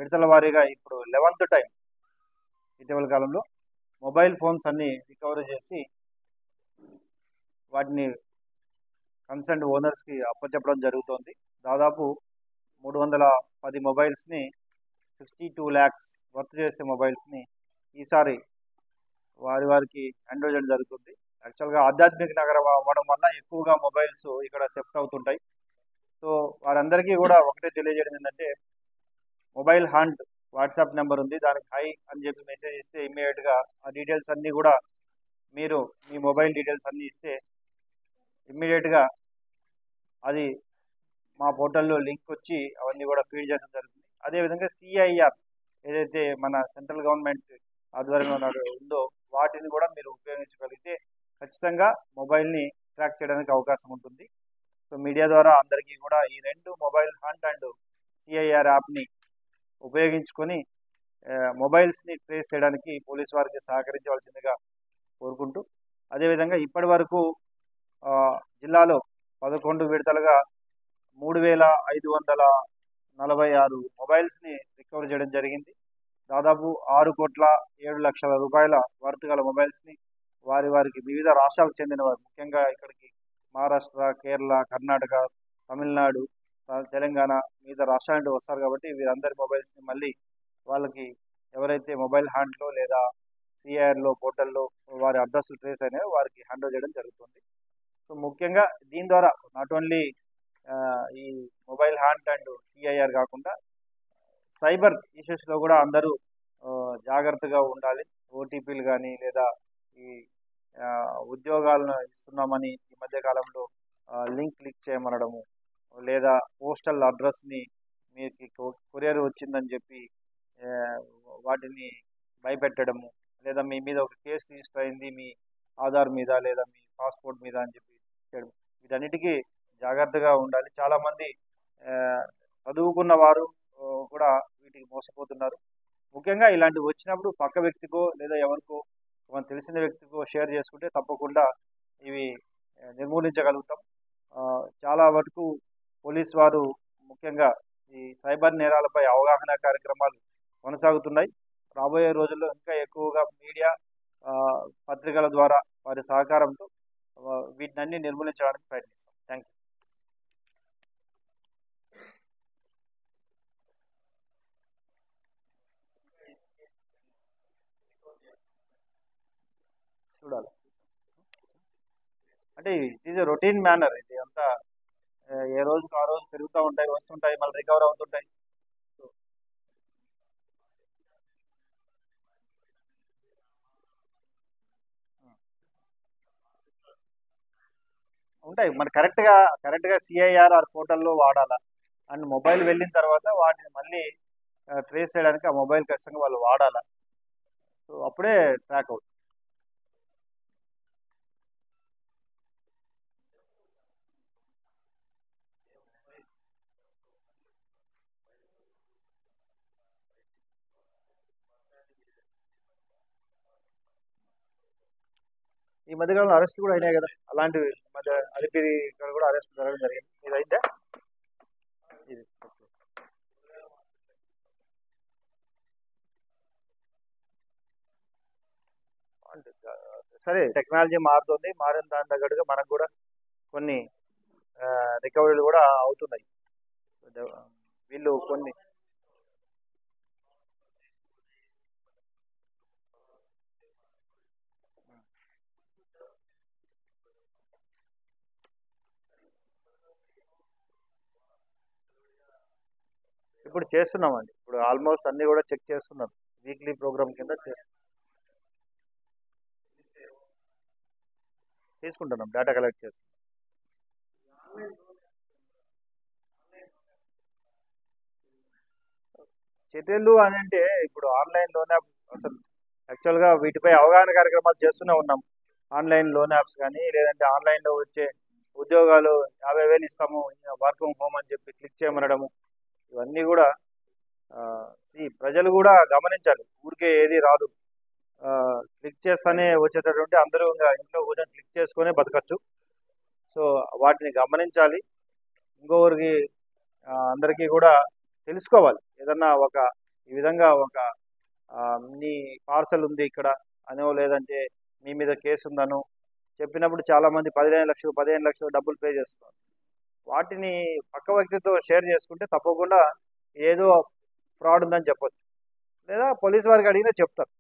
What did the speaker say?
విడతల వారీగా ఇప్పుడు లెవెంత్ టైం ఇటీవల కాలంలో మొబైల్ ఫోన్స్ అన్ని రికవరీ చేసి వాటిని కన్సర్న్ ఓనర్స్కి అప్పచెప్పడం జరుగుతోంది దాదాపు మూడు వందల పది మొబైల్స్ని సిక్స్టీ టూ ల్యాక్స్ వర్త్ చేసే మొబైల్స్ని ఈసారి వారి వారికి హ్యాండ్ చేయడం జరుగుతుంది యాక్చువల్గా ఆధ్యాత్మిక నగరం అవ్వడం వల్ల ఎక్కువగా మొబైల్స్ ఇక్కడ సెఫ్ట్ అవుతుంటాయి సో వారందరికీ కూడా ఒకటే తెలియజేయడం ఏంటంటే మొబైల్ హంట్ వాట్సాప్ నెంబర్ ఉంది దానికి హై అని చెప్పి మెసేజ్ ఇస్తే ఇమ్మీడియట్గా ఆ డీటెయిల్స్ అన్నీ కూడా మీరు మీ మొబైల్ డీటెయిల్స్ అన్నీ ఇస్తే ఇమ్మీడియట్గా అది మా పోర్టల్లో లింక్ వచ్చి అవన్నీ కూడా ఫీడ్ చేయడం జరుగుతుంది అదేవిధంగా సిఐఆర్ ఏదైతే మన సెంట్రల్ గవర్నమెంట్ ఆధ్వర్యంలో ఉన్న- ఉందో వాటిని కూడా మీరు ఉపయోగించగలిగితే ఖచ్చితంగా మొబైల్ని ట్రాక్ చేయడానికి అవకాశం ఉంటుంది సో మీడియా ద్వారా అందరికీ కూడా ఈ రెండు మొబైల్ హంట్ అండ్ సిఐఆర్ యాప్ని ఉపయోగించుకొని ఆ, మొబైల్స్ని ట్రేస్ చేయడానికి పోలీస్ వారికి సహకరించవలసిందిగా కోరుకుంటూ అదేవిధంగా ఇప్పటి వరకు ఆ, జిల్లాలో పదకొండు విడతలుగా మూడు వేల ఐదు వందల నలభై ఆరు మొబైల్స్ని రికవర్ చేయడం జరిగింది దాదాపు ఆరు కోట్ల ఏడు లక్షల రూపాయల వర్త్ గల మొబైల్స్ని వారి వారికి వివిధ రాష్ట్రాలకు చెందిన వారు ముఖ్యంగా ఇక్కడికి మహారాష్ట్ర కేరళ కర్ణాటక తమిళనాడు త- తెలంగాణ మిగతా రాష్ట్రాల నుండి వస్తారు కాబట్టి వీరందరి మొబైల్స్ని మళ్ళీ వాళ్ళకి ఎవరైతే మొబైల్ హ్యాండ్లో లేదా సిఐఆర్లో పోర్టల్లో వారి అడ్రస్లు ట్రేస్ అయినాయో వారికి హ్యాండ్ చేయడం జరుగుతుంది సో ముఖ్యంగా దీని ద్వారా నాట్ ఓన్లీ ఈ మొబైల్ హ్యాండ్ అండ్ సిఐఆర్ కాకుండా సైబర్ ఇష్యూస్లో కూడా అందరూ ఆ, జాగ్రత్తగా ఉండాలి ఓటీపీలు కానీ లేదా ఈ ఆ, ఉద్యోగాలను ఇస్తున్నామని ఈ మధ్య కాలంలో లింక్ క్లిక్ చేయమనడము లేదా పోస్టల్ అడ్రస్ని మీకు కొరియర్ వచ్చిందని చెప్పి ఆ, వాటిని భయపెట్టడము లేదా మీ మీద ఒక కేసు రిజిస్టర్ అయింది మీ ఆధార్ మీద లేదా మీ పాస్పోర్ట్ మీద అని చెప్పి చేయడం వీటన్నిటికీ జాగ్రత్తగా ఉండాలి చాలామంది ఆ, చదువుకున్న వారు ఆ, కూడా వీటికి మోసపోతున్నారు ముఖ్యంగా ఇలాంటివి వచ్చినప్పుడు పక్క వ్యక్తికో లేదా ఎవరికో మనకు తెలిసిన వ్యక్తికో షేర్ చేసుకుంటే తప్పకుండా ఇవి ఆ, నిర్మూలించగలుగుతాం ఆ, చాలా వరకు పోలీస్ వారు ముఖ్యంగా ఈ సైబర్ నేరాలపై అవగాహన కార్యక్రమాలు కొనసాగుతున్నాయి రాబోయే రోజుల్లో ఇంకా ఎక్కువగా మీడియా ఆ, పత్రికల ద్వారా వారి సహకారంతో ఆ, వీటినన్ని నిర్మూలించడానికి ప్రయత్నిస్తాం థ్యాంక్ యూ చూడాలి అంటే ఇట్ ఈజ్ రొటీన్ మేనర్ ఇది అంతా ఆ, ఏ రోజుకు ఆ రోజు పెరుగుతూ ఉంటాయి వస్తుంటాయి మళ్ళీ రికవర్ అవుతుంటాయి ఉంటాయి మరి కరెక్ట్గా కరెక్ట్గా సిఐఆర్ ఆర్ పోర్టల్లో వాడాలా అండ్ మొబైల్ వెళ్ళిన తర్వాత వాటిని మళ్ళీ ట్రేస్ చేయడానికి ఆ మొబైల్ ఖచ్చితంగా వాళ్ళు వాడాలా సో అప్పుడే ట్రాక్ అవుతుంది ఈ మధ్యకాలంలో అరెస్ట్ కూడా అయినాయి కదా అలాంటివి ఈ మధ్య అలిపిరి ఇక్కడ కూడా అరెస్ట్ జరగడం జరిగింది ఇది అయితే ఇది అంటే, ఆ, సరే టెక్నాలజీ మారుతుంది మారిన దాని తగ్గట్టుగా మనకు కూడా కొన్ని రికవరీలు కూడా అవుతున్నాయి వీళ్ళు కొన్ని ఇప్పుడు చేస్తున్నామండి ఇప్పుడు ఆల్మోస్ట్ అన్ని కూడా చెక్ చేస్తున్నాం వీక్లీ ప్రోగ్రామ్ కింద చేస్తున్నాం తీసుకుంటున్నాం డేటా కలెక్ట్ చేస్తున్నాం చర్యలు అని అంటే ఇప్పుడు ఆన్లైన్లోనే అసలు యాక్చువల్గా వీటిపై అవగాహన కార్యక్రమాలు చేస్తూనే ఉన్నాం ఆన్లైన్ లోన్ యాప్స్ కానీ లేదంటే ఆన్లైన్లో వచ్చే ఉద్యోగాలు యాభై వేలు ఇస్తాము వర్క్ ఫ్రమ్ హోమ్ అని చెప్పి క్లిక్ చేయమనడము ఇవన్నీ కూడా ఈ ప్రజలు కూడా గమనించాలి ఊరికే ఏది రాదు క్లిక్ చేస్తానే వచ్చేటటువంటి అందరూ ఇంకా ఇంట్లో కూర్చొని క్లిక్ చేసుకొని బతకచ్చు సో వాటిని గమనించాలి ఇంకొకరికి ఆ, అందరికీ కూడా తెలుసుకోవాలి ఏదన్నా ఒక ఈ విధంగా ఒక ఆ, నీ పార్సల్ ఉంది ఇక్కడ అనో లేదంటే మీ మీద కేసు ఉందను చెప్పినప్పుడు చాలామంది పదిహేను లక్షలు పదిహేను లక్షలు డబ్బులు పే చేస్తున్నారు వాటిని పక్క వ్యక్తితో షేర్ చేసుకుంటే తప్పకుండా ఏదో ఫ్రాడ్ ఉందని చెప్పొచ్చు లేదా పోలీస్ వారికి అడిగినా చెప్తారు